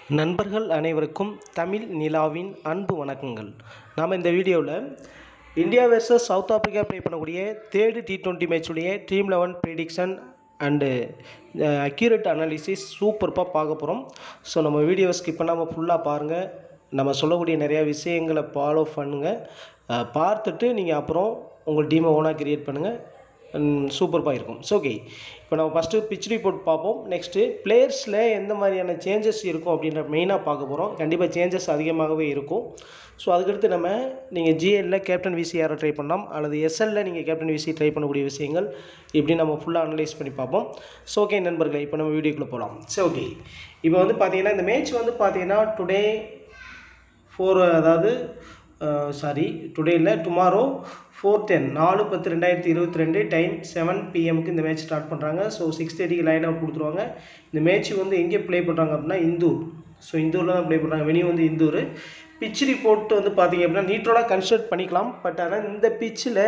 நண்பர்கள் அனைவருக்கும் தமிழ் நிலாவின் அன்பு வணக்கங்கள் நாம் இந்த வீடியோவில் India versus south Africa play பண்ணக்கூடிய தேர்டு டி டுவெண்ட்டி மேட்சுடைய team eleven prediction and accurate analysis சூப்பர்ப்பாக பார்க்க போகிறோம் ஸோ நம்ம வீடியோவை ஸ்கிப் பண்ணாமல் ஃபுல்லாக பாருங்கள் நம்ம சொல்லக்கூடிய நிறையா விஷயங்களை ஃபாலோ பண்ணுங்கள் அஹ், பார்த்துட்டு நீங்கள் அப்புறம் உங்கள் டீமை ஓனாக கிரியேட் பண்ணுங்கள் சூப்பர்பாக இருக்கும் ஸோ ஓகே இப்போ நம்ம ஃபஸ்ட்டு பிச் ரிப்போர்ட் பார்ப்போம் நெக்ஸ்ட்டு பிளேயர்ஸில் எந்த மாதிரியான சேஞ்சஸ் இருக்கும் அப்படின்ற மெயினாக பார்க்க போகிறோம் கண்டிப்பாக சேஞ்சஸ் அதிகமாகவே இருக்கும் ஸோ அதுக்கடுத்து நம்ம நீங்கள் ஜிஎல்ல கேப்டன் விசி யாரை ட்ரை பண்ணலாம் அல்லது எஸ்எல்ல நீங்கள் கேப்டன் விசி ட்ரை பண்ணக்கூடிய விஷயங்கள் இப்படி நம்ம ஃபுல்லாக அனலைஸ் பண்ணி பார்ப்போம் ஸோ ஓகே நண்பர்களே இப்போ நம்ம வீடியோக்குள்ளே போகலாம் சரி ஓகே இப்போ வந்து பார்த்தீங்கன்னா இந்த மேட்ச் வந்து பார்த்தீங்கன்னா டுடே ஃபோர் அதாவது சாரி டுடே இல்லை டுமாரோ ஃபோர் டென் நாலு பத்து ரெண்டாயிரத்தி இருபத்தி ரெண்டு டைம் செவன் பிஎம்க்கு இந்த மேட்ச் ஸ்டார்ட் பண்ணுறாங்க ஸோ சிக்ஸ் தேர்ட்டிக்கு லைன் அவுட் கொடுத்துருவாங்க இந்த மேட்ச் வந்து எங்கே ப்ளே பண்ணுறாங்க அப்படின்னா இந்தூர் ஸோ இந்தூரில் தான் ப்ளே பண்ணுறாங்க வெளியே வந்து இந்தூர் பிச் ரிப்போர்ட் வந்து பார்த்தீங்க அப்படின்னா நீட்டோட கன்சிடர் பண்ணிக்கலாம் பட் ஆனால் இந்த பிச்சில்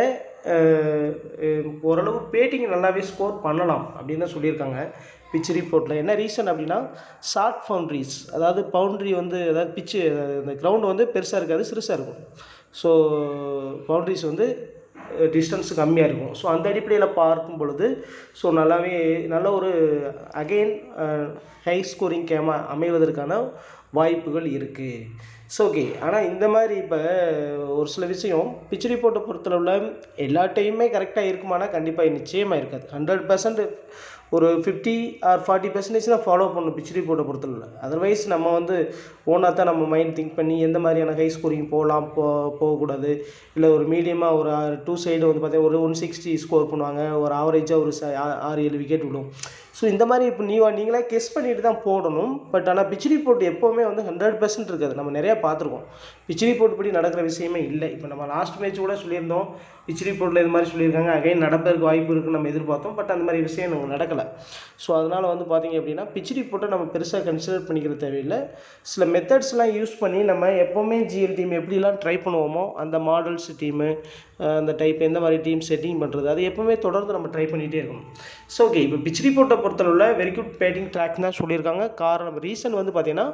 ஓரளவு பேட்டிங் நல்லாவே ஸ்கோர் பண்ணலாம் அப்படின்னு தான் சொல்லியிருக்காங்க பிச் ரிப்போர்ட்டில் என்ன ரீசன் அப்படின்னா ஷார்ட் பவுண்ட்ரிஸ் அதாவது பவுண்ட்ரி வந்து அதாவது பிச்சு இந்த கிரவுண்ட் வந்து பெருசாக இருக்காது சிறுசாக இருக்கும் ஸோ பவுண்ட்ரிஸ் வந்து டிஸ்டன்ஸ் கம்மியாக இருக்கும் ஸோ அந்த அடிப்படையில் பார்க்கும் பொழுது ஸோ நல்லாவே நல்ல ஒரு அகெயின் ஹை ஸ்கோரிங் கேமா அமைவதற்கான வாய்ப்புகள் இருக்குது ஸோ ஓகே ஆனால் இந்த மாதிரி இப்போ ஒரு சில விஷயம் பிச் ரிப்போர்ட்டை பொறுத்தளவில் எல்லா டைமுமே கரெக்டாக இருக்குமானா கண்டிப்பாக நிச்சயமாக இருக்காது ஹண்ட்ரட் பர்சன்ட் ஒரு ஃபிஃப்டி ஆர் ஃபார்ட்டி பர்சன்டேஜ் தான் ஃபாலோ பண்ணணும் பிச் ரிப்போர்ட்டை பொறுத்தளவில் அதர்வைஸ் நம்ம வந்து ஓனாக தான் நம்ம மைண்ட் திங்க் பண்ணி எந்த மாதிரியான ஹை ஸ்கோரிங் போகலாம் போ போகக்கூடாது இல்லை ஒரு மீடியமாக ஒரு டூ சைடு வந்து பார்த்தீங்கன்னா ஒரு ஒன் சிக்ஸ்டி ஸ்கோர் பண்ணுவாங்க ஒரு ஆவரேஜாக ஒரு ச- ஆ- ஆறு ஏழு விக்கெட் விடும் ஸோ இந்த மாதிரி இப்போ நீ நீங்களே கெஸ் பண்ணிட்டு தான் போடணும் பட் ஆனால் பிச் ரிப்போர்ட் எப்போவுமே வந்து ஹண்ட்ரட் பர்சன்ட் இருக்காது நம்ம நிறையா பார்த்துருக்கோம் பிச் ரிப்போர்ட் படி நடக்கிற விஷயமே இல்லை இப்போ நம்ம லாஸ்ட் மேட்ச் கூட சொல்லியிருந்தோம் பிச் ரிப்போர்ட்டில் இது மாதிரி சொல்லியிருக்காங்க அகைன் நடப்பதற்கு வாய்ப்பு இருக்குன்னு நம்ம எதிர்பார்த்தோம் பட் அந்த மாதிரி விஷயம் நமக்கு நடக்கலை ஸோ அதனால் வந்து பார்த்தீங்க அப்படின்னா பிச் ரிப்போர்ட்டை நம்ம பெருசாக கன்சிடர் பண்ணிக்கிற தேவையில்லை சில மெத்தட்ஸ்லாம் யூஸ் பண்ணி நம்ம எப்போவுமே ஜிஎல் டீம் எப்படிலாம் ட்ரை பண்ணுவோமோ அந்த மாடல்ஸ் டீமு அந்த டைப் எந்த மாதிரி டீம் செட்டிங் பண்ணுறது அது எப்போவுமே தொடர்ந்து நம்ம ட்ரை பண்ணிகிட்டே இருக்கணும் ஸோ ஓகே இப்போ பிச் ரிப்போர்ட்டை பொறுத்தளவில் வெரி குட் பேட்டிங் ட்ராக் தான் சொல்லியிருக்காங்க காரணம் ரீசன் வந்து பார்த்தீங்கன்னா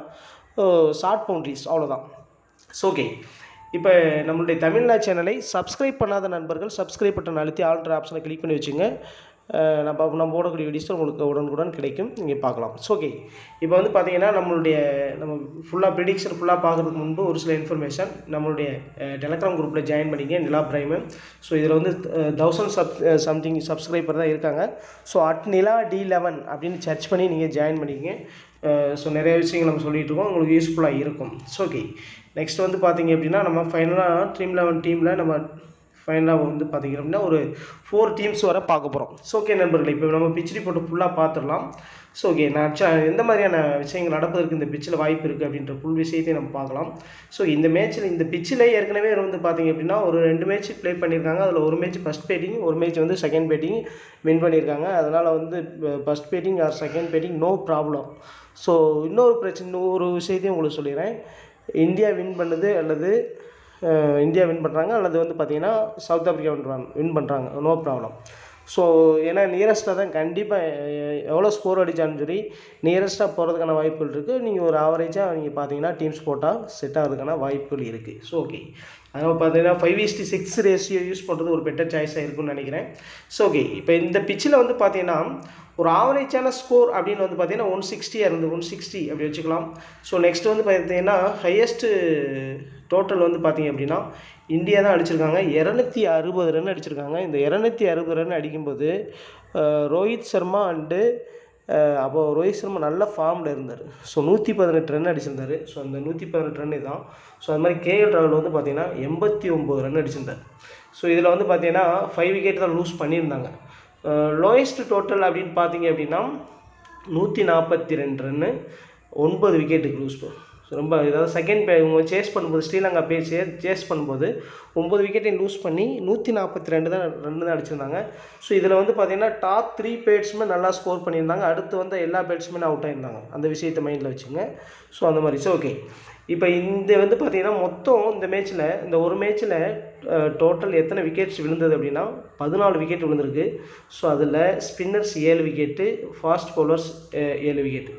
ஷார்ட் பவுண்ட்ரிஸ் அவ்வளோதான் ஸோ ஓகே இப்போ நம்மளுடைய தமிழ்நா சேனலை சப்ஸ்கிரைப் பண்ணாத நண்பர்கள் சப்ஸ்கிரைப் பட்டன் அழுத்தி ஆல்ட்ரு ஆப்ஷனை கிளிக் பண்ணி வச்சுங்க அஹ் நம்ம நம்ம போடக்கூடிய வீடியோஸ் உங்களுக்கு உடனுக்குடன் கிடைக்கும் நீங்கள் பார்க்கலாம் ஸோ ஓகே இப்போ வந்து பார்த்தீங்கன்னா நம்மளுடைய நம்ம ஃபுல்லாக ப்ரிடிக்ஷன் ஃபுல்லாக பார்க்குறதுக்கு முன்பு ஒரு சில இன்ஃபர்மேஷன் நம்மளுடைய டெலகிராம் குரூப்பில் ஜாயின் பண்ணிங்க நிலா பிரைமு ஸோ இதில் வந்து தௌசண்ட் சப் சம்திங் சப்ஸ்கிரைபர் தான் இருக்காங்க so at Nila T eleven அப்படின்னு சர்ச் பண்ணி நீங்கள் ஜாயின் பண்ணிக்கங்க ஸோ நிறைய விஷயங்கள் நம்ம சொல்லிட்டு இருக்கோம் உங்களுக்கு யூஸ்ஃபுல்லாக இருக்கும் ஸோ ஓகே நெக்ஸ்ட் வந்து பார்த்தீங்க அப்படின்னா நம்ம ஃபைனலாக ட்ரீம் லெவன் டீமில் நம்ம ஃபைனலாக வந்து பார்த்தீங்க அப்படின்னா ஒரு ஃபோர் டீம்ஸ் வர பார்க்க போகிறோம் ஸோ ஓகே நண்பர்களே இப்போ நம்ம பிச் ரிப்போர்ட் ஃபுல்லாக பார்த்துடலாம் ஸோ ஓகே நான் ச- எந்த மாதிரியான விஷயங்கள் நடப்பதற்கு இந்த பிச்சில் வாய்ப்பு இருக்குது அப்படின்ற ஃபுல் விஷயத்தையும் நம்ம பார்க்கலாம் ஸோ இந்த மேட்ச்சில் இந்த பிச்சில் ஏற்கனவே வந்து பார்த்தீங்க அப்படின்னா ஒரு ரெண்டு மேட்ச் ப்ளே பண்ணியிருக்காங்க அதில் ஒரு மேட்ச் ஃபஸ்ட் பேட்டிங் ஒரு மேட்ச் வந்து செகண்ட் பேட்டிங் வின் பண்ணியிருக்காங்க அதனால் வந்து first batting or second batting no problem so இன்னொரு பிரச்சனை இன்னொரு விஷயத்தையும் உங்களுக்கு சொல்லிடுறேன் இந்தியா வின் பண்ணுது அல்லது அஹ், இந்தியா வின் பண்ணுறாங்க அல்லது வந்து பார்த்தீங்கன்னா சவுத் ஆப்பிரிக்கா வின் வின் பண்ணுறாங்க நோ ப்ராப்ளம் ஸோ ஏன்னா நியரஸ்ட்டாக தான் கண்டிப்பாக எவ்வளோ ஸ்கோர் அடித்தாலும் சரி நியரஸ்ட்டாக போகிறதுக்கான வாய்ப்புகள் இருக்குது நீங்கள் ஒரு ஆவரேஜாக நீங்கள் பார்த்தீங்கன்னா டீம்ஸ் போட்டால் செட் ஆகிறதுக்கான வாய்ப்புகள் இருக்குது ஸோ ஓகே அதனால் பார்த்தீங்கன்னா five is to six ratio use பண்ணுறது ஒரு பெட்டர் சாய்ஸாக இருக்கும்னு நினைக்கிறேன் ஸோ ஓகே இப்போ இந்த பிச்சில் வந்து பார்த்தீங்கன்னா ஒரு ஆவரேஜான ஸ்கோர் அப்படின்னு வந்து பார்த்தீங்கன்னா ஒன் சிக்ஸ்டியாக இருந்து ஒன் சிக்ஸ்டி அப்படி வச்சுக்கலாம் ஸோ நெக்ஸ்ட் வந்து பார்த்தீங்கன்னா ஹையஸ்ட்டு டோட்டல் வந்து பார்த்தீங்க அப்படின்னா இந்தியா தான் அடிச்சிருக்காங்க இரநூத்தி அறுபது ரன் அடிச்சிருக்காங்க இந்த இரநூத்தி அறுபது ரன் அடிக்கும்போது அஹ், ரோஹித் சர்மா அண்டு அப்போ ரோஹித் சர்மா நல்ல ஃபார்மில் இருந்தார் ஸோ நூற்றி பதினெட்டு ரன் அடிச்சிருந்தார் ஸோ அந்த நூற்றி பதினெட்டு ரன் தான் ஸோ அது மாதிரி கேஎல் ராகுல் வந்து பார்த்தீங்கன்னா எண்பத்தி ஒம்பது ரன் அடிச்சிருந்தார் ஸோ இதில் வந்து பார்த்தீங்கன்னா ஃபைவ் விக்கெட் தான் லூஸ் பண்ணியிருந்தாங்க லோயஸ்ட் டோட்டல் அப்படின்னு பார்த்தீங்க அப்படின்னா நூற்றி நாற்பத்தி ரெண்டு ரன்னு ஒன்பது விக்கெட்டுக்கு லூஸ் ரொம்ப ஏதாவது செகண்ட் பே இவங்க சேஸ் பண்ணும்போது ஸ்ரீலங்கா பே சே சேஸ் பண்ணும்போது ஒம்பது விக்கெட்டையும் லூஸ் பண்ணி நூற்றி நாற்பத்தி ரெண்டு தான் ரன் தான் அடிச்சிருந்தாங்க ஸோ இதில் வந்து பார்த்தீங்கன்னா டாப் த்ரீ பேட்ஸ்மேன் நல்லா ஸ்கோர் பண்ணியிருந்தாங்க அடுத்து வந்து எல்லா பேட்ஸ்மேனும் அவுட் ஆயிருந்தாங்க அந்த விஷயத்தை மைண்டில் வச்சுங்க ஸோ அந்த மாதிரி ஸோ ஓகே இப்போ இந்த வந்து பார்த்தீங்கன்னா மொத்தம் இந்த மேட்ச்சில் இந்த ஒரு மேட்ச்சில் டோட்டல் எத்தனை விக்கெட்ஸ் விழுந்தது அப்படின்னா பதினாலு விக்கெட் விழுந்திருக்கு ஸோ அதில் ஸ்பின்னர்ஸ் ஏழு விக்கெட்டு ஃபாஸ்ட் பவுலர்ஸ் ஏழு விக்கெட்டு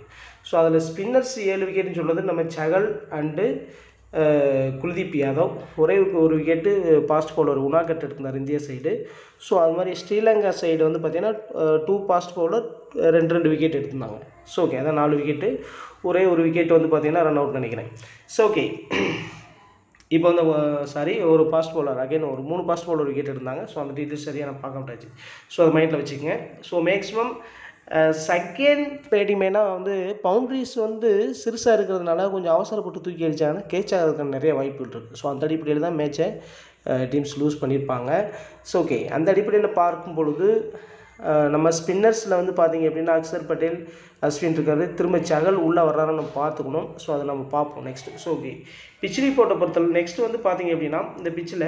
ஸோ அதில் ஸ்பின்னர்ஸ் ஏழு விக்கெட்னு சொல்கிறது நம்ம சகல் அண்டு குல்தீப் யாதவ் ஒரே ஒரு விக்கெட்டு பாஸ்ட் பவுலர் உனாகட் எடுத்திருந்தார் இந்திய சைடு ஸோ அது மாதிரி ஸ்ரீலங்கா சைடு வந்து பார்த்திங்கன்னா டூ பாஸ்ட் பவுலர் ரெண்டு ரெண்டு விக்கெட் எடுத்திருந்தாங்க ஸோ ஓகே அதான் நாலு விக்கெட்டு ஒரே ஒரு விக்கெட் வந்து பார்த்திங்கன்னா ரன் அவுட் நினைக்கிறேன் ஸோ ஓகே இப்போ வந்து சாரி ஒரு பாஸ்ட் பவுலர் அகைன் ஒரு மூணு பாஸ்ட் பவுலர் விக்கெட் இருந்தாங்க ஸோ அந்த டீட்டெயில்ஸ் சரியாக நான் பார்க்க மாட்டாச்சு ஸோ அதை மைண்டில் வச்சுக்கோங்க ஸோ மேக்ஸிமம் செகண்ட் பேட்டிமேனா வந்து பவுண்ட்ரிஸ் வந்து சிறுசாக இருக்கிறதுனால கொஞ்சம் அவசரப்பட்டு தூக்கி அடித்தாங்கன்னா கேட்ச் ஆகிறதுக்கான நிறைய வாய்ப்புகள் இருக்குது ஸோ அந்த அடிப்படையில் தான் மேட்சை டீம்ஸ் லூஸ் பண்ணியிருப்பாங்க ஸோ ஓகே அந்த அடிப்படையில் பார்க்கும் பொழுது அஹ், நம்ம ஸ்பின்னர்ஸில் வந்து பார்த்தீங்க அப்படின்னா அக்சர் பட்டேல் அஸ்வின் இருக்காரு திரும்ப சகல் உள்ளே வர்றாருன்னு நம்ம பார்த்துக்கணும் ஸோ அதை நம்ம பார்ப்போம் நெக்ஸ்ட்டு ஸோ ஓகே பிச் ரிப்போர்ட்டை பொறுத்தவரை நெக்ஸ்ட் வந்து பார்த்தீங்க அப்படின்னா இந்த பிச்சில்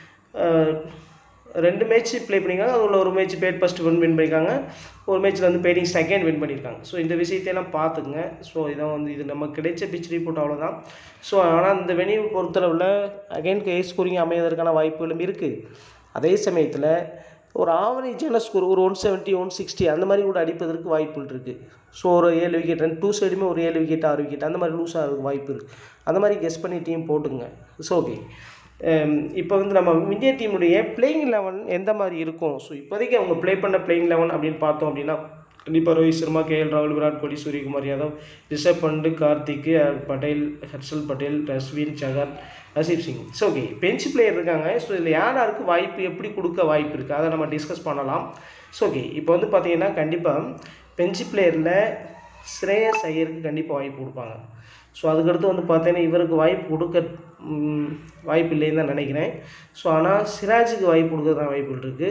ரெண்டு மேட்ச் ப்ளே பண்ணியிருக்காங்க அதில் ஒரு match bat first win win பண்ணியிருக்காங்க ஒரு மேட்ச்சில் வந்து பேட்டிங் செகண்ட் வின் பண்ணியிருக்காங்க ஸோ இந்த விஷயத்தையெல்லாம் பார்த்துக்குங்க ஸோ இதான் வந்து இது நமக்கு கிடைச்ச பிச் ரிப்போர்ட் அவ்வளோதான் ஸோ ஆனால் இந்த வெனியூ பொறுத்தளவில் அகைன் கே ஸ்கோரிங் அமைவதற்கான வாய்ப்புகளும் இருக்குது அதே சமயத்தில் ஒரு ஆவரேஜான ஸ்கோர் ஒரு ஒன் செவன்ட்டி ஒன் சிக்ஸ்டி அந்த மாதிரி கூட அடிப்பதற்கு வாய்ப்புகள் இருக்குது ஸோ ஒரு ஏழு விக்கெட் ரெண்டு டூ சைடுமே ஒரு ஏழு விக்கெட் ஆறு விக்கெட் அந்த மாதிரி லூஸ் ஆகிறதுக்கு வாய்ப்பு இருக்குது அந்த மாதிரி கெஸ் பண்ணி டீம் போட்டுங்க ஸோ ஓகே இப்போ வந்து நம்ம இந்திய டீமுடைய பிளேயிங் லெவன் எந்த மாதிரி இருக்கும் ஸோ இப்போதைக்கு அவங்க ப்ளே பண்ண பிளேயிங் லெவன் அப்படின்னு பார்த்தோம் அப்படின்னா கண்டிப்பாக ரோஹித் சர்மா கேஎல் ராகுல் விராட் கோலி சூரியகுமார் யாதவ் ரிஷப் பண்ட் கார்த்திக் அஹ், பட்டேல் ஹர்ஷல் பட்டேல் ரஸ்வின் சகர் ஹசீப் Singh so okay bench player இருக்காங்க ஸோ இதில் யார் யாருக்கு வாய்ப்பு எப்படி கொடுக்க வாய்ப்பு இருக்குது அதை நம்ம டிஸ்கஸ் பண்ணலாம் ஸோ ஓகே இப்போ வந்து பார்த்தீங்கன்னா கண்டிப்பாக பெஞ்ச் பிளேயரில் ஸ்ரேயஸ் ஐயருக்கு கண்டிப்பாக வாய்ப்பு கொடுப்பாங்க ஸோ அதுக்கடுத்து வந்து பார்த்தீங்கன்னா இவருக்கு வாய்ப்பு கொடுக்க ம், வாய்ப்பு இல்லைன்னு தான் நினைக்கிறேன் ஸோ ஆனால் சிராஜுக்கு வாய்ப்பு கொடுக்கறதுக்கான வாய்ப்புகள் இருக்குது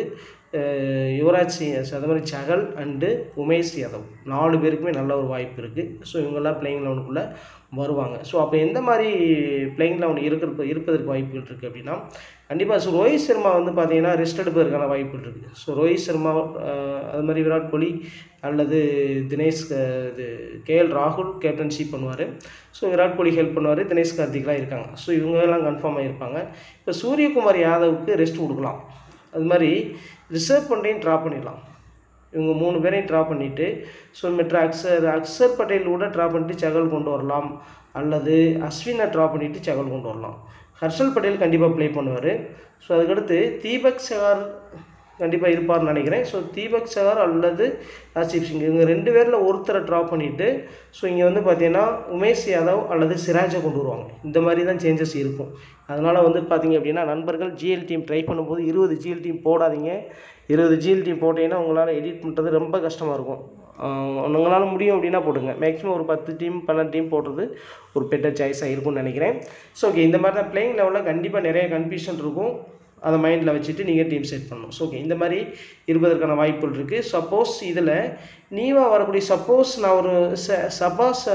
யுவராஜ் சிங் அது மாதிரி சகல் அண்டு உமேஷ் யாதவ் நாலு பேருக்குமே நல்ல ஒரு வாய்ப்பு இருக்குது ஸோ இவங்கெல்லாம் பிளேயிங் லெவனுக்குள்ளே வருவாங்க ஸோ அப்போ எந்த மாதிரி பிளேயிங் லெவன் இருக்கிற இருப்பதற்கு வாய்ப்புகள் இருக்குது அப்படின்னா கண்டிப்பாக ஸோ ரோஹித் சர்மா வந்து பார்த்தீங்கன்னா ரெஸ்ட் எடுப்பதற்கான வாய்ப்புகள் இருக்குது ஸோ ரோஹித் சர்மா அஹ், அது மாதிரி விராட் கோலி அல்லது தினேஷ் அஹ், இது கேஎல் ராகுல் கேப்டன்ஷிப் பண்ணுவார் ஸோ விராட் கோலி ஹெல்ப் பண்ணுவார் தினேஷ் கார்த்திக்லாம் இருக்காங்க ஸோ இவங்க எல்லாம் கன்ஃபார்ம் ஆகியிருப்பாங்க இப்போ சூரியகுமார் யாதவுக்கு ரெஸ்ட் கொடுக்கலாம் அது மாதிரி ரிசர்வ் பண்ணியும் ட்ராப் பண்ணிடலாம் இவங்க மூணு பேரையும் ட்ரா பண்ணிவிட்டு ஸோ மற்ற அக்சர் அக்சர் பட்டேல் கூட ட்ரா பண்ணிட்டு சகல் கொண்டு வரலாம் அல்லது அஸ்வினை ட்ரா பண்ணிவிட்டு சகல் கொண்டு வரலாம் ஹர்ஷல் பட்டேல் கண்டிப்பாக ப்ளே பண்ணுவார் ஸோ அதுக்கடுத்து தீபக் சகார் கண்டிப்பாக இருப்பார்னு நினைக்கிறேன் ஸோ தீபக் சகார் அல்லது ஆசிப் சிங் இவங்க ரெண்டு பேரில் ஒருத்தரை ட்ரா பண்ணிவிட்டு ஸோ இங்கே வந்து பார்த்தீங்கன்னா உமேஷ் யாதவ் அல்லது சிராஜை கொண்டு வருவாங்க இந்த மாதிரி தான் சேஞ்சஸ் இருக்கும் அதனால் வந்து பார்த்தீங்க அப்படின்னா நண்பர்கள் ஜிஎல் டீம் ட்ரை பண்ணும்போது இருபது ஜிஎல் டீம் போடாதீங்க இருபது ஜிஎல் டீம் போட்டீங்கன்னா உங்களால் எடிட் பண்ணுறது ரொம்ப கஷ்டமாக இருக்கும் ஆஹ் உங்களால் முடியும் அப்படின்னா போடுங்க மேக்ஸிமம் ஒரு பத்து டீம் பன்னெண்டு டீம் போடுறது ஒரு பெட்டர் சாய்ஸாக இருக்கும்னு நினைக்கிறேன் ஸோ ஓகே இந்த மாதிரி தான் பிளேயிங் லெவலில் கண்டிப்பாக நிறைய கன்ஃபியூஷன் இருக்கும் அதை மைண்டில் வச்சுட்டு நீங்கள் டீம் செட் பண்ணணும் ஸோ ஓகே இந்த மாதிரி இருப்பதற்கான வாய்ப்புகள் இருக்குது சப்போஸ் இதில் நீவா வரக்கூடிய சப்போஸ் நான் ஒரு ச சபாஸ்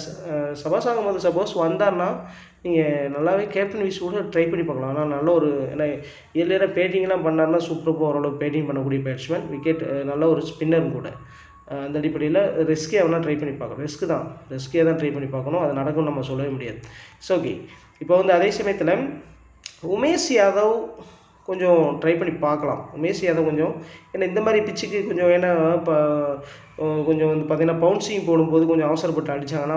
சபாஸ் ஆகும்போது சப்போஸ் வந்தார்னா நீங்கள் நல்லாவே கேப்டன் விஸ் கூட ட்ரை பண்ணி பார்க்கலாம் ஆனால் நல்ல ஒரு ஏன்னா இயர்லியராக பேட்டிங்லாம் பண்ணாருன்னா சூப்பராக ஓரளவு பேட்டிங் பண்ணக்கூடிய பேட்ஸ்மேன் விக்கெட் நல்ல ஒரு ஸ்பின்னரும் கூட அஹ் அந்த அடிப்படையில் ரிஸ்கே அவனா ட்ரை பண்ணி பார்க்கணும் ரிஸ்க்கு தான் ரிஸ்கே தான் ட்ரை பண்ணி பார்க்கணும் அது நடக்கும் நம்ம சொல்லவே முடியாது ஸோ ஓகே இப்போ வந்து அதே சமயத்தில் உமேஷ் யாதவ் கொஞ்சம் ட்ரை பண்ணி பார்க்கலாம் உமேஷ் யாதவ் கொஞ்சம் ஏன்னா இந்த மாதிரி பிச்சுக்கு கொஞ்சம் ஏன்னா இப்போ கொஞ்சம் வந்து பார்த்திங்கன்னா பவுன்சிங் போடும்போது கொஞ்சம் அவசரப்பட்டு அடித்தாங்கன்னா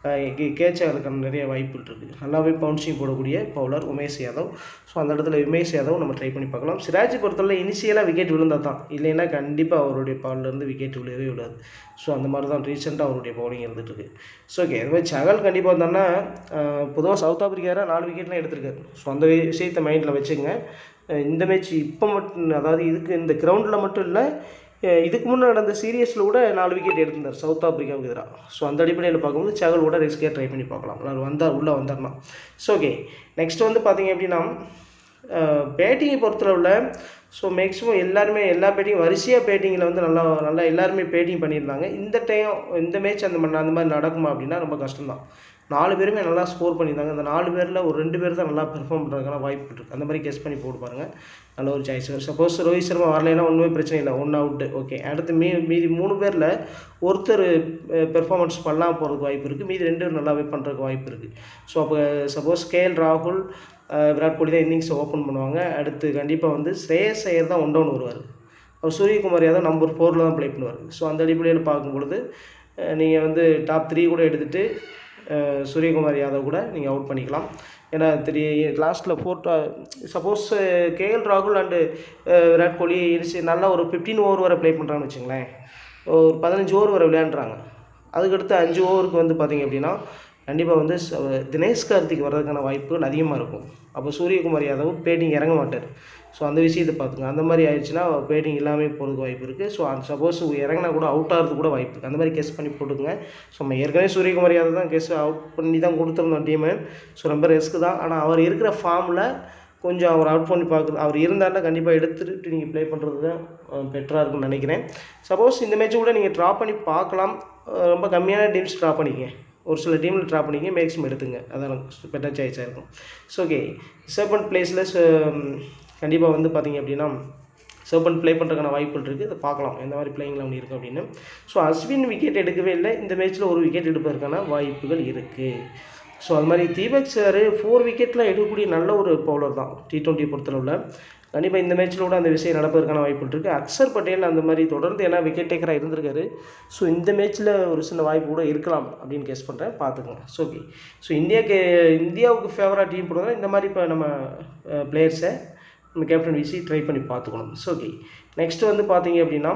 கேட்ச் ஆகிறதுக்கான நிறைய வாய்ப்புகள் இருக்குது நல்லாவே பவுன்சிங் போடக்கூடிய பவுலர் உமேஷ் யாதவ் ஸோ அந்த இடத்துல உமேஷ் யாதவ் நம்ம ட்ரை பண்ணி பார்க்கலாம் சிராஜ் பொறுத்தவரை இனிஷியலாக விக்கெட் விழுந்தால் தான் இல்லைன்னா கண்டிப்பாக அவருடைய பால்லேருந்து விக்கெட் விழவே விடாது ஸோ அந்த மாதிரி தான் ரீசெண்டாக அவருடைய பவுலிங் இருந்துட்டு இருக்கு ஸோ ஓகே அது மாதிரி சகல் கண்டிப்பாக வந்தான்னா பொதுவாக சவுத் ஆப்பிரிக்காரா நாலு விக்கெட்லாம் எடுத்திருக்காரு ஸோ அந்த விஷயத்தை மைண்டில் வச்சுங்க அஹ் இந்த மேட்ச் இப்போ மட்டும் அதாவது இதுக்கு இந்த கிரவுண்டில் மட்டும் இல்லை அஹ் இதுக்கு முன்னே நடந்த சீரியஸில் கூட நாலு விக்கெட் எடுத்திருந்தார் சவுத் ஆப்பிரிக்காவுக்கு எதிராக ஸோ அந்த அடிப்படையில் பார்க்கும்போது சகல் கூட ரிஸ்கே ட்ரை பண்ணி பார்க்கலாம் அவர் வந்தார் உள்ளே வந்தார்னா ஸோ ஓகே நெக்ஸ்ட் வந்து பார்த்தீங்க அப்படின்னா பேட்டிங்கை பொறுத்தளவில் ஸோ மேக்ஸிமம் எல்லாருமே எல்லா பேட்டிங் வரிசையாக பேட்டிங்கில் வந்து நல்லா நல்லா எல்லாருமே பேட்டிங் பண்ணியிருந்தாங்க இந்த டைம் இந்த மேட்ச் அந்த மாதிரி அந்த மாதிரி நடக்குமா அப்படின்னா ரொம்ப கஷ்டம்தான் நாலு பேருமே நல்லா ஸ்கோர் பண்ணியிருந்தாங்க அந்த நாலு பேரில் ஒரு ரெண்டு பேர் தான் நல்லா பெர்ஃபார்ம் பண்ணுறதுக்கான வாய்ப்பு இருக்குது அந்த மாதிரி கெஸ் பண்ணி போட்டு பாருங்க நல்ல ஒரு சாய்ஸ் சப்போஸ் ரோஹித் சர்மா வரலைன்னா ஒன்றுமே பிரச்சனை இல்லை ஒன் அவுட்டு ஓகே அடுத்து மீ மீதி மூணு பேரில் ஒருத்தர் பெர்ஃபார்மன்ஸ் பண்ணலாம் போகிறதுக்கு வாய்ப்பு இருக்குது மீதி ரெண்டு பேர் நல்லாவே பண்ணுறதுக்கு வாய்ப்பு இருக்குது ஸோ அப்போ சப்போஸ் கேஎல் ராகுல் அஹ் விராட் கோலி தான் இன்னிங்ஸை ஓப்பன் பண்ணுவாங்க அடுத்து கண்டிப்பாக வந்து ஸ்ரேயஸ் ஐயர் தான் ஒன் டவுன் வருவார் அவர் சூரியகுமார் யாதவ் நம்பர் ஃபோரில் தான் ப்ளே பண்ணுவார் ஸோ அந்த அடிப்படையில் பார்க்கும்பொழுது நீங்கள் வந்து டாப் த்ரீ கூட எடுத்துகிட்டு சூரியகுமார் யாதவ் கூட நீங்கள் அவுட் பண்ணிக்கலாம் ஏன்னா த்ரீ லாஸ்ட்டில் ஃபோர் சப்போஸ் கேஎல் ராகுல் அண்டு விராட் கோலி இடிச்சு நல்லா ஒரு ஃபிஃப்டீன் ஓவர் வரை ப்ளே பண்ணுறாங்கன்னு வச்சுங்களேன் ஒரு பதினஞ்சு ஓவர் வரை விளையாண்டுறாங்க அதுக்கடுத்து அஞ்சு ஓவருக்கு வந்து பார்த்தீங்க அப்படின்னா கண்டிப்பாக வந்து ச- தினேஷ் கார்த்திக் வர்றதுக்கான வாய்ப்புகள் அதிகமாக இருக்கும் அப்போ சூரியகுமார் யாதவ் பேட்டிங் இறங்க மாட்டார் ஸோ அந்த விஷயத்தை பார்த்துங்க அந்த மாதிரி ஆயிடுச்சுன்னா பேட்டிங் இல்லாமல் போகிறதுக்கு வாய்ப்பு இருக்குது ஸோ அந்த சப்போஸ் இறங்கினா கூட அவுட் ஆகிறதுக்கு கூட வாய்ப்பு இருக்குது அந்த மாதிரி கெஸ் பண்ணி போட்டுக்கோங்க ஸோ நம்ம ஏற்கனவே சூரியகுமார் யாதவ் தான் கெஸ் அவுட் பண்ணி தான் கொடுத்துருந்தோம் டீமு ஸோ ரொம்ப ரிஸ்க் தான் ஆனால் அவர் இருக்கிற ஃபார்மில் கொஞ்சம் அவர் அவுட் பண்ணி பார்க்குறது அவர் இருந்தாருன்னா கண்டிப்பாக எடுத்துட்டு நீங்கள் ப்ளே பண்ணுறது தான் பெட்டராக இருக்கும்னு நினைக்கிறேன் சப்போஸ் இந்த மேட்ச் கூட நீங்கள் ட்ரா பண்ணி பார்க்கலாம் அஹ் ரொம்ப கம்மியான டீம்ஸ் ட்ரா பண்ணிக்கங்க ஒரு சில டீமில் ட்ரா பண்ணிக்க மேக்ஸிமம் எடுத்துங்க அதான் பெட்டர் சாய்ஸாக இருக்கும் ஸோ ஓகே செவன் பிளேஸில் கண்டிப்பாக வந்து பார்த்தீங்க அப்படின்னா சர்பன் ப்ளே பண்ணுறதுக்கான வாய்ப்புகள் இருக்குது அதை பார்க்கலாம் எந்த மாதிரி பிளேயிங் லெவன் இருக்குது அப்படின்னு ஸோ அஸ்வின் விக்கெட் எடுக்கவே இல்லை இந்த மேட்ச்சில் ஒரு விக்கெட் எடுப்பதற்கான வாய்ப்புகள் இருக்குது ஸோ அது மாதிரி தீபக் சார் ஃபோர் விக்கெட்டில் எடுக்கக்கூடிய நல்ல ஒரு பவுலர் தான் டி டுவெண்ட்டி பொறுத்தளவில் கண்டிப்பாக இந்த மேட்ச்சில் கூட அந்த விஷயம் நடப்பதற்கான வாய்ப்புகள் இருக்குது அக்சர் பட்டேல் அந்த மாதிரி தொடர்ந்து ஏன்னா விக்கெட் டேக்கராக இருந்திருக்காரு ஸோ இந்த மேட்ச்சில் ஒரு சின்ன வாய்ப்பு கூட இருக்கலாம் அப்படின்னு கெஸ் பண்ணுறேன் பார்த்துக்கோங்க ஸோ ஓகே ஸோ இந்தியாவுக்கு இந்தியாவுக்கு ஃபேவராக டீம் போடுறதா இந்த மாதிரி இப்போ நம்ம பிளேயர்ஸை நம்ம கேப்டன் விசி ட்ரை பண்ணி பார்த்துக்கணும் ஸோ ஓகே நெக்ஸ்ட் வந்து பார்த்தீங்க அப்படின்னா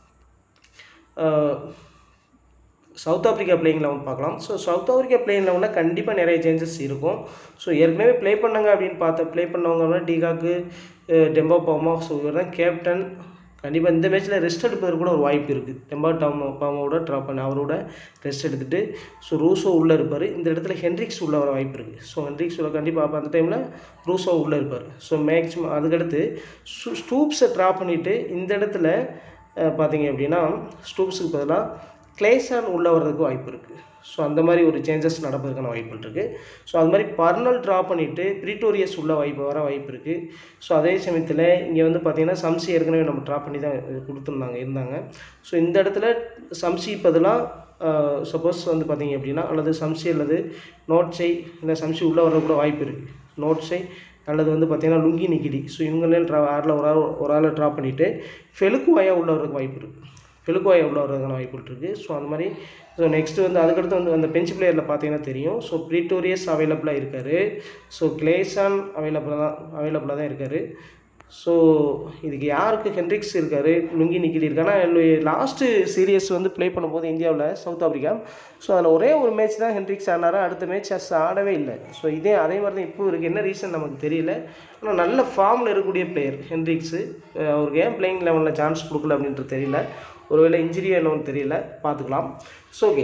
சவுத் ஆஃப்ரிக்கா பிளேயிங் லெவன் பார்க்கலாம் ஸோ சவுத் ஆஃப்ரிக்கா பிளேயிங் லெவனில் கண்டிப்பாக நிறைய சேஞ்சஸ் இருக்கும் ஸோ ஏற்கனவே ப்ளே பண்ணாங்க அப்படின்னு பார்த்த ப்ளே பண்ணவங்க டிகாக்கு டெம்போ பாமா ஸோ இவர் தான் கேப்டன் கண்டிப்பாக இந்த மேட்ச்சில் ரெஸ்ட் எடுப்பதற்கு கூட ஒரு வாய்ப்பு இருக்குது டெம்பா டாம் பாமாவோட ட்ரா பண்ண அவரோட ரெஸ்ட் எடுத்துகிட்டு ஸோ ரூசோ உள்ளே இருப்பார் இந்த இடத்துல ஹென்ரிக்ஸ் உள்ள வர வாய்ப்பு இருக்குது ஸோ ஹென்ரிக்ஸ் உள்ள கண்டிப்பாக அப்போ அந்த டைமில் ரூசோ உள்ளே இருப்பார் ஸோ மேக்ஸிமம் அதுக்கடுத்து ஸ்டூ ஸ்டூப்ஸை ட்ரா பண்ணிவிட்டு இந்த இடத்துல அஹ், பார்த்தீங்க அப்படின்னா ஸ்டூப்ஸுக்கு பதிலாக கிளேசான் உள்ளே வர்றதுக்கு வாய்ப்பு இருக்குது ஸோ அந்த மாதிரி ஒரு சேஞ்சஸ் நடப்பதற்கான வாய்ப்புகள் இருக்குது ஸோ அது மாதிரி பர்னல் ட்ரா பண்ணிவிட்டு ப்ரீட்டோரியஸ் உள்ள வாய்ப்பு வர வாய்ப்பு இருக்குது ஸோ அதே சமயத்தில் இங்கே வந்து பார்த்தீங்கன்னா சம்சி ஏற்கனவே நம்ம ட்ரா பண்ணி தான் கொடுத்துருந்தாங்க இருந்தாங்க ஸோ இந்த இடத்துல சம்சி பதிலாக சப்போஸ் வந்து பார்த்தீங்க அப்படின்னா அல்லது சம்சி அல்லது நோட்ஸை இல்லை சம்சி உள்ளே வர கூட வாய்ப்பு இருக்குது நோட்ஸை அல்லது வந்து பார்த்தீங்கன்னா லுங்கி நிக்கிடி ஸோ இவங்களே ட்ரா ஆடில் ஒரு ஆள் ஒரு ஆளை ட்ரா பண்ணிவிட்டு ஃபெலுக்குவாயா உள்ள வரதுக்கு வாய்ப்பு இருக்குது ஃபெலுக்குவாயா உள்ள வரதுக்கான வாய்ப்புகள் இருக்குது ஸோ அந்த மாதிரி ஸோ நெக்ஸ்ட் வந்து அதுக்கடுத்து வந்து அந்த பெஞ்ச் பிளேயரில் பார்த்தீங்கன்னா தெரியும் ஸோ ப்ரீட்டோரியஸ் அவைலபிளாக இருக்கார் ஸோ கிளேசான் அவைலபிளாக தான் அவைலபிளாக தான் இருக்கார் ஸோ இதுக்கு யாருக்கு ஹென்ரிக்ஸ் இருக்கார் லுங்கி நிக்கிடி இருக்கு ஆனால் லாஸ்ட்டு சீரியஸ் வந்து ப்ளே பண்ணும்போது இந்தியாவில் சவுத் ஆஃப்ரிக்கா ஸோ அதில் ஒரே ஒரு மேட்ச் தான் ஹென்ரிக்ஸ் ஆனார் அடுத்த மேட்ச் அஸ் ஆடவே இல்லை ஸோ இதே அதே மாதிரி தான் இப்போ இருக்குது என்ன ரீசன் நமக்கு தெரியல ஆனால் நல்ல ஃபார்மில் இருக்கக்கூடிய பிளேயர் ஹென்ரிக்ஸு அஹ் அவருக்கு ஏன் பிளேயிங் லெவலில் சான்ஸ் கொடுக்கல அப்படின்றது தெரியல ஒருவேளை இன்ஜுரி என்னன்னு தெரியல பார்த்துக்கலாம் ஸோ ஓகே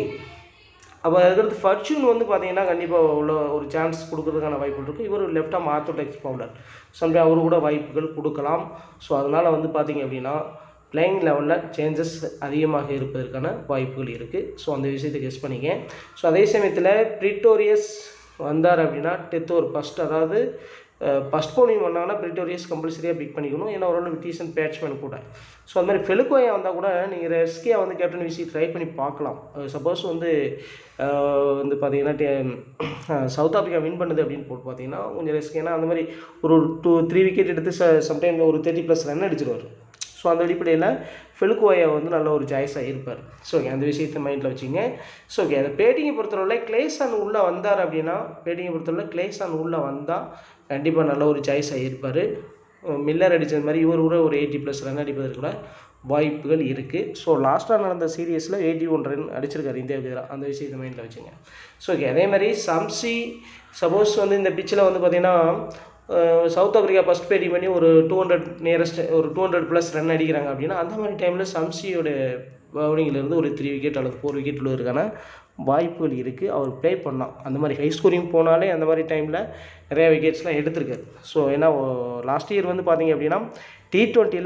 அப்போ அதுக்கடுத்து ஃபர்ச்சூன் வந்து பார்த்தீங்கன்னா கண்டிப்பாக உள்ள ஒரு சான்ஸ் கொடுக்கறதுக்கான வாய்ப்புகள் இருக்குது இவர் left arm orthodox bowler someday அவரு கூட வாய்ப்புகள் கொடுக்கலாம் ஸோ அதனால் வந்து பார்த்தீங்க அப்படின்னா பிளேயிங் லெவலில் சேஞ்சஸ் அதிகமாக இருப்பதற்கான வாய்ப்புகள் இருக்குது ஸோ அந்த விஷயத்தை கெஸ் பண்ணிக்க ஸோ அதே சமயத்தில் ப்ரிட்டோரியஸ் வந்தார் அப்படின்னா டெத் ஒரு ஃபஸ்ட் அதாவது ஃபஸ்ட் பவுலிங் பண்ணாங்கன்னா பிரிட்டோரியஸ் கம்பல்சரியாக பிக் பண்ணிக்கணும் ஏன்னா ஓரளவு டீசன்ட் பேட்ஸ்மேன் கூட ஸோ அது மாதிரி ஃபெலுக்கோயா வந்தால் கூட நீங்கள் ரெஸ்கியாக வந்து கேப்டன் விசி ட்ரை பண்ணி பார்க்கலாம் சப்போஸ் வந்து அஹ், வந்து பார்த்தீங்கன்னா டே- சவுத் ஆஃப்ரிக்கா வின் பண்ணுது அப்படின்னு போட்டு பார்த்தீங்கன்னா கொஞ்சம் ரிஸ்க் ஏன்னா அந்த மாதிரி ஒரு டூ த்ரீ விக்கெட் எடுத்து ச சம்டைம் ஒரு தேர்ட்டி ப்ளஸ் ரன் அடிச்சிருவார் ஸோ அந்த அடிப்படையில் ஃபெலுக்குவாயா வந்து நல்ல ஒரு சாய்ஸாக இருப்பார் ஸோ ஓகே அந்த விஷயத்தை மைண்டில் வச்சுங்க ஸோ ஓகே அந்த பேட்டிங்கை பொறுத்தவரை கிளேசான் உள்ளே வந்தார் அப்படின்னா பேட்டிங்கை பொறுத்தவரை கிளேசான் உள்ளே வந்தால் கண்டிப்பாக நல்ல ஒரு சாய்ஸாக இருப்பார் மில்லர் அடித்தது மாதிரி இவர் கூட ஒரு எயிட்டி ப்ளஸ் ரன் அடிப்பதற்கு கூட வாய்ப்புகள் இருக்குது ஸோ லாஸ்ட்டாக நடந்த சீரியஸில் எயிட்டி ஒன் ரன் அடிச்சிருக்காரு இந்தியாவுக்கு எதிராக அந்த விஷயத்தை மைண்டில் வச்சுங்க ஸோ ஓகே அதே மாதிரி சம்சி சப்போஸ் வந்து இந்த பிச்சில் வந்து பார்த்திங்கன்னா சவுத் ஆஃப்ரிக்கா ஃபஸ்ட் பேட்டிங் பண்ணி ஒரு டூ ஹண்ட்ரட் நியரஸ்ட் ஒரு டூ ஹண்ட்ரட் ப்ளஸ் ரன் அடிக்கிறாங்க அப்படின்னா அந்த மாதிரி டைமில் சம்சியோட பவுலிங்கிலேருந்து ஒரு த்ரீ விக்கெட் அல்லது ஃபோர் விக்கெட் விழுவதற்கான வாய்ப்புகள் இருக்குது அவர் ப்ளே பண்ணலாம் அந்த மாதிரி ஹை ஸ்கோரிங் போனாலே அந்த மாதிரி டைமில் நிறையா விக்கெட்ஸ்லாம் எடுத்திருக்காரு ஸோ ஏன்னா லாஸ்ட் இயர் வந்து பார்த்தீங்க அப்படின்னா டி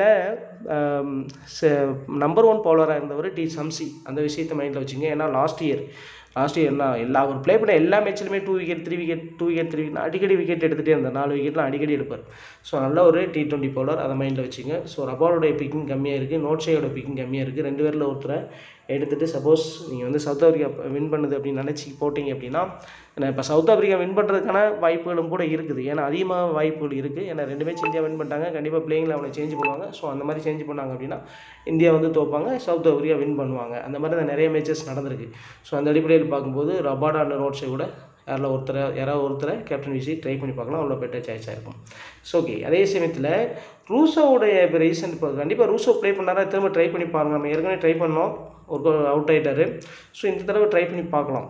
டுவெண்ட்டியில் நம்பர் ஒன் பவுலராக இருந்தவர் டி சம்சி அந்த விஷயத்தை மைண்டில் வச்சுங்க ஏன்னா லாஸ்ட் இயர் லாஸ்ட் இயர் என்ன எல்லா அவர் ப்ளே பண்ண எல்லா மேட்ச்லையுமே two wicket three wicket two wicket three wicket அடிக்கடி விக்கெட் எடுத்துகிட்டே இருந்தார் நாலு விக்கெட்லாம் அடிக்கடி எடுப்பார் ஸோ நல்ல ஒரு டி டுவெண்ட்டி பவுலர் அதை மைண்டில் வச்சுங்க ஸோ ரபாலோடைய பிக்கிங் கம்மியாக இருக்குது நோட்ஸையோட பிக்கிங் கம்மியாக இருக்குது ரெண்டு பேரில் ஒருத்தரை எடுத்துகிட்டு சப்போஸ் நீங்கள் வந்து சவுத் ஆஃப்ரிக்கா வின் பண்ணுது அப்படின்னு நினச்சி போட்டிங்க அப்படின்னா ஏன்னா இப்போ சவுத் ஆஃப்ரிக்கா வின் பண்ணுறதுக்கான வாய்ப்புகளும் கூட இருக்குது ஏன்னா அதிகமாக வாய்ப்புகள் இருக்குது ஏன்னா ரெண்டு மேட்ச் இந்தியா வின் பண்ணிட்டாங்க கண்டிப்பாக பிளேயிங்கில் அவனை சேஞ்ச் பண்ணுவாங்க ஸோ அந்த மாதிரி சேஞ்ச் பண்ணாங்க அப்படின்னா இந்தியா வந்து தோப்பாங்க சவுத் ஆஃப்ரிக்கா வின் பண்ணுவாங்க அந்த மாதிரி தான் நிறைய மேட்சஸ் நடந்திருக்கு ஸோ அந்த அடிப்படையில் பார்க்கும்போது ரபாடா அண்ட் ரோட்ஸை கூட யாரில் ஒருத்தரை யாராவது ஒருத்தரை கேப்டன் விசி ட்ரை பண்ணி பார்க்கலாம் அவ்வளோ பெட்டர் சாய்ஸாக இருக்கும் ஸோ ஓகே அதே சமயத்தில் ரூசோவுடைய இப்போ ரீசெண்ட் இப்போ கண்டிப்பாக ரூசோ ப்ளே பண்ணாரா திரும்ப ட்ரை பண்ணி பாருங்க நம்ம ஏற்கனவே ட்ரை பண்ணோம் ஒரு அவுட் ஆகிட்டாரு ஸோ இந்த தடவை ட்ரை பண்ணி பார்க்கலாம்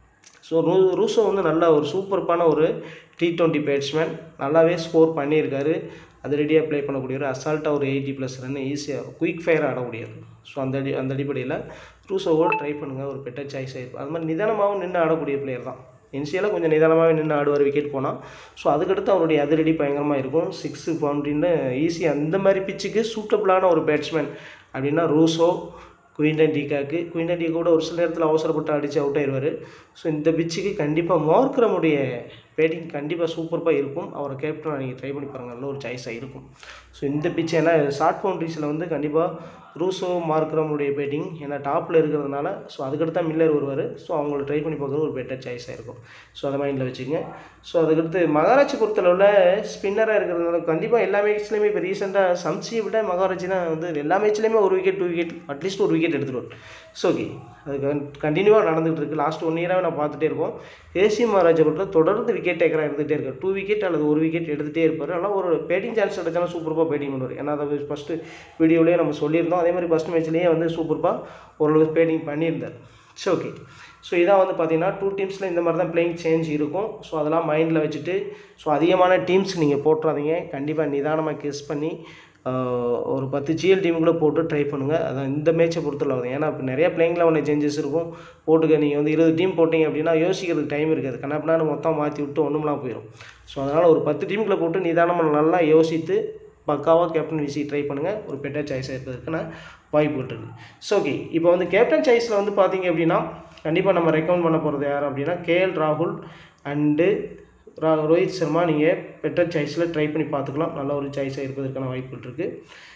ஸோ ரூ ரூசோ வந்து நல்ல ஒரு சூப்பர்பான ஒரு டி டுவெண்ட்டி பேட்ஸ்மேன் நல்லாவே ஸ்கோர் பண்ணியிருக்காரு அது ரெடியாக ப்ளே பண்ணக்கூடியவர் அசால்ட்டாக ஒரு எயிட்டி ப்ளஸ் ரன் ஈஸியாக குயிக் ஃபயர் ஆடக்கூடியது ஸோ அந்த அடி அந்த அடிப்படையில் ரூசோவோட ட்ரை பண்ணுங்கள் ஒரு பெட்டர் சாய்ஸாக இருக்கும் அது மாதிரி நிதானமாகவும் நின்று ஆடக்கூடிய பிளேயர் தான் இனிஷியலாக கொஞ்சம் நிதானமாகவே நின்று ஆடுவார் விக்கெட் போனால் ஸோ அதுக்கடுத்து அவருடைய அதிரடி பயங்கரமாக இருக்கும் சிக்ஸு பவுண்ட்ரின்னு ஈஸியாக அந்த மாதிரி பிச்சுக்கு சூட்டபுளான ஒரு பேட்ஸ்மேன் அப்படின்னா ரூசோ குயின்டன் டீகாக்கு குயின்டன் டீகா கூட ஒரு சில நேரத்தில் அவசரப்பட்டு அடித்து அவுட் ஆயிடுவார் ஸோ இந்த பிச்சுக்கு கண்டிப்பாக மார்க்ரமுடைய பேட்டிங் கண்டிப்பாக சூப்பராக இருக்கும் அவரை கேப்டனாக நீங்கள் ட்ரை பண்ணி பாருங்கள் நல்ல ஒரு சாய்ஸாக இருக்கும் ஸோ இந்த பிச் ஏன்னா ஷார்ட் பவுண்ட்ரிஸில் வந்து கண்டிப்பாக ரூசோ மார்க்ரமுடைய பேட்டிங் ஏன்னா டாப்பில் இருக்கிறதுனால ஸோ அதுக்கடுத்து தான் மில்லர் வருவார் ஸோ அவங்கள ட்ரை பண்ணி பார்க்குறது ஒரு பெட்டர் சாய்ஸாக இருக்கும் ஸோ அதை மைண்டில் வச்சுங்க ஸோ அதுக்கடுத்து மகாராஜ் பொறுத்தளவில் ஸ்பின்னராக இருக்கிறதுனால கண்டிப்பாக எல்லா மேட்ச்லேயுமே இப்போ ரீசெண்டாக சம்சியை விட மகாராஜ் தான் வந்து எல்லா மேட்ச்லேயுமே ஒரு விக்கெட் டூ விக்கெட் அட்லீஸ்ட் ஒரு விக்கெட் எடுத்துருவார் ஸோ ஓகே அது கண்டினியூவாக நடந்துகிட்டு இருக்குது லாஸ்ட் ஒன் இயராகவே நான் பார்த்துட்டே இருக்கோம் ஏசி மகாராஜை பொறுத்த தொடர்ந்து விக்கெட் டேக்கராக இருந்துகிட்டே இருக்கார் டூ விக்கெட் அல்லது ஒரு விக்கெட் எடுத்துகிட்டே இருப்பார் ஆனால் ஒரு பேட்டிங் சான்ஸ் எடுத்தாலும் சூப்பராக பேட்டிங் பண்ணுவார் ஏன்னா அதை ஃபஸ்ட்டு வீடியோலேயே நம்ம சொல்லியிருந்தோம் அதே மாதிரி ஃபஸ்ட் மேட்ச்லேயே வந்து சூப்பராக ஓரளவுக்கு பேட்டிங் பண்ணியிருந்தார் ஸோ ஓகே ஸோ இதான் வந்து பார்த்தீங்கன்னா டூ டீம்ஸில் இந்த மாதிரி தான் பிளேயிங் சேஞ்ச் இருக்கும் ஸோ அதெல்லாம் மைண்டில் வச்சுட்டு ஸோ அதிகமான டீம்ஸ் நீங்கள் போட்டுறாதீங்க கண்டிப்பாக நிதானமாக கெஸ் பண்ணி ஆஹ், ஒரு பத்து ஜிஎல் டீமுக்குள்ளே போட்டு ட்ரை பண்ணுங்கள் அதான் இந்த மேட்சை பொறுத்தளவு ஏன்னா இப்போ நிறைய பிளேயிங் லெவலில் சேஞ்சஸ் இருக்கும் போட்டுக்க நீங்கள் வந்து இருபது டீம் போட்டிங்க அப்படின்னா யோசிக்கிறதுக்கு டைம் இருக்காது கண்ணாப்பினான்னு மொத்தம் மாற்றி விட்டு ஒன்றும்லாம் போயிடும் ஸோ அதனால் ஒரு பத்து டீமுக்குள்ளே போட்டு நிதானமாக நல்லா யோசித்து பக்காவாக கேப்டன் விசி ட்ரை பண்ணுங்கள் ஒரு பெட்டர் சாய்ஸாக இருக்கிறதுக்கான வாய்ப்புகள் இருக்குது ஸோ ஓகே இப்போ வந்து கேப்டன் சாய்ஸில் வந்து பார்த்தீங்க அப்படின்னா கண்டிப்பாக நம்ம ரெக்கமெண்ட் பண்ண போகிறது யார் அப்படின்னா கேஎல் ராகுல் அண்டு ரா ரோஹித் சர்மா நீங்கள் பெட்டர் சாய்ஸில் ட்ரை பண்ணி பார்த்துக்கலாம் நல்ல ஒரு சாய்ஸாக இருப்பதற்கான வாய்ப்புகள் இருக்குது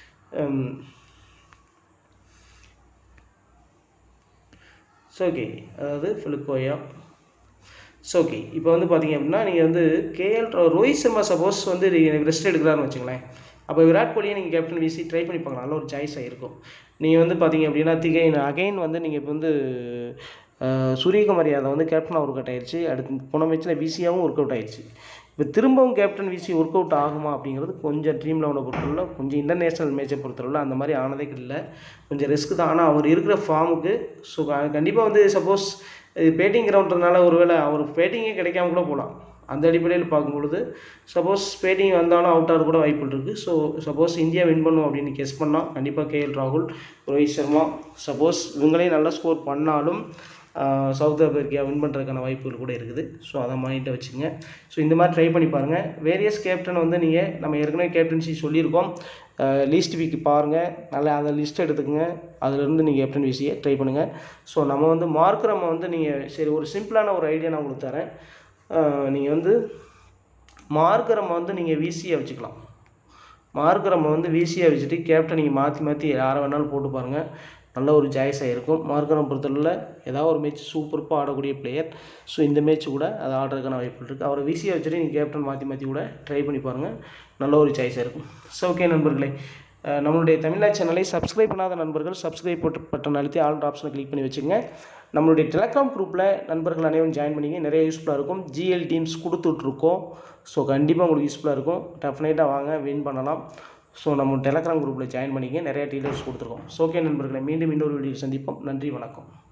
ஸோ ஓகே அதாவது ஃபிலிக்கோயா ஸோ ஓகே இப்போ வந்து பார்த்தீங்க அப்படின்னா நீங்கள் வந்து கேஎல் ரோஹித் சர்மா சப்போஸ் வந்து ரெஸ்ட் எடுக்கிறாருன்னு வச்சுங்களேன் அப்போ விராட் கோலியை நீங்கள் கேப்டன் வீசி ட்ரை பண்ணி பார்க்கலாம் நல்ல ஒரு சாய்ஸாக இருக்கும் நீங்கள் வந்து பார்த்தீங்க அப்படின்னா திகைன் அகைன் வந்து நீங்கள் இப்போ வந்து அஹ், சூரியகுமார் யாதவ் வந்து கேப்டன் ஒர்க் அவுட் ஆயிடுச்சு அடுத்து போன மேட்ச்சில் விசியாவும் ஒர்க் அவுட் ஆயிடுச்சு இப்போ திரும்பவும் கேப்டன் விசி ஒர்க் அவுட் ஆகுமா அப்படிங்கிறது கொஞ்சம் ட்ரீம் லெவனை பொறுத்தவரை கொஞ்சம் இன்டர்நேஷ்னல் மேட்சை பொறுத்தவரை அந்த மாதிரி ஆனதே இல்லை கொஞ்சம் ரிஸ்க் தான் ஆனால் அவர் இருக்கிற ஃபார்முக்கு ஸோ கண்டிப்பாக வந்து சப்போஸ் இது பேட்டிங் கிரவுண்ட்றதுனால ஒருவேளை அவர் பேட்டிங்கே கிடைக்காம கூட போகலாம் அந்த அடிப்படையில் பார்க்கும்பொழுது சப்போஸ் பேட்டிங் வந்தாலும் அவுட் ஆக கூட வாய்ப்புகள் இருக்குது ஸோ சப்போஸ் இந்தியா வின் பண்ணும் அப்படின்னு கெஸ் பண்ணால் கண்டிப்பாக கேஎல் ராகுல் ரோஹித் சர்மா சப்போஸ் இவங்களே நல்லா ஸ்கோர் பண்ணாலும் ஆஹ், சவுத் ஆப்பிரிக்கா வின் பண்ணுறதுக்கான வாய்ப்புகள் கூட இருக்குது ஸோ அதை மைண்டில் வச்சுங்க ஸோ இந்த மாதிரி ட்ரை பண்ணி பாருங்கள் வேரியஸ் கேப்டன் வந்து நீங்கள் நம்ம ஏற்கனவே கேப்டன்சி சொல்லியிருக்கோம் லீஸ்ட் வீக் பாருங்கள் நல்லா அந்த லிஸ்ட் எடுத்துக்கங்க அதுலேருந்து நீங்கள் கேப்டன் விசியை ட்ரை பண்ணுங்கள் ஸோ நம்ம வந்து மார்க் நம்ம வந்து நீங்கள் சரி ஒரு சிம்பிளான ஒரு ஐடியா நான் உங்களுக்கு தரேன் நீங்கள் வந்து மார்க்கரம் வந்து நீங்கள் விசியை வச்சுக்கலாம் மார்க்கரம் வந்து விசியை வச்சுட்டு கேப்டன் நீங்கள் மாற்றி மாற்றி யாரை வேணாலும் போட்டு பாருங்கள் நல்ல ஒரு சாய்ஸாக இருக்கும் மார்க்கரம் பொறுத்தவரையில் ஏதாவது ஒரு மேட்ச் சூப்பராக ஆடக்கூடிய பிளேயர் ஸோ இந்த மேட்ச் கூட அது ஆடுறதுக்கான வாய்ப்பு இருக்குது அவரை விசியை வச்சுட்டு நீங்கள் கேப்டன் மாற்றி மாற்றி கூட ட்ரை பண்ணி பாருங்கள் நல்ல ஒரு சாய்ஸாக இருக்கும் ஸோ ஓகே நண்பர்களே அஹ் நம்மளுடைய தமிழ்நாடு சேனலை சப்ஸ்கிரைப் பண்ணாத நண்பர்கள் சப்ஸ்கிரைப் பட்டன் அழுத்தி ஆல் ஆப்ஷனை கிளிக் பண்ணி வச்சுங்க நம்மளுடைய டெலகிராம் குரூப்பில் நண்பர்கள் அனைவரும் ஜாயின் பண்ணிங்க நிறைய யூஸ்ஃபுல்லாக இருக்கும் ஜிஎல் டீம்ஸ் கொடுத்துட்ருக்கோம் ஸோ கண்டிப்பாக உங்களுக்கு யூஸ்ஃபுல்லாக இருக்கும் டெஃபினட்டாக வாங்க வின் பண்ணலாம் ஸோ நம்ம டெலகிராம் குரூப்பில் ஜாயின் பண்ணிங்க நிறைய டீலர்ஸ் கொடுத்துருக்கோம் ஸோ ஓகே நண்பர்களை மீண்டும் இன்னொரு வீடியோ சந்திப்போம் நன்றி வணக்கம்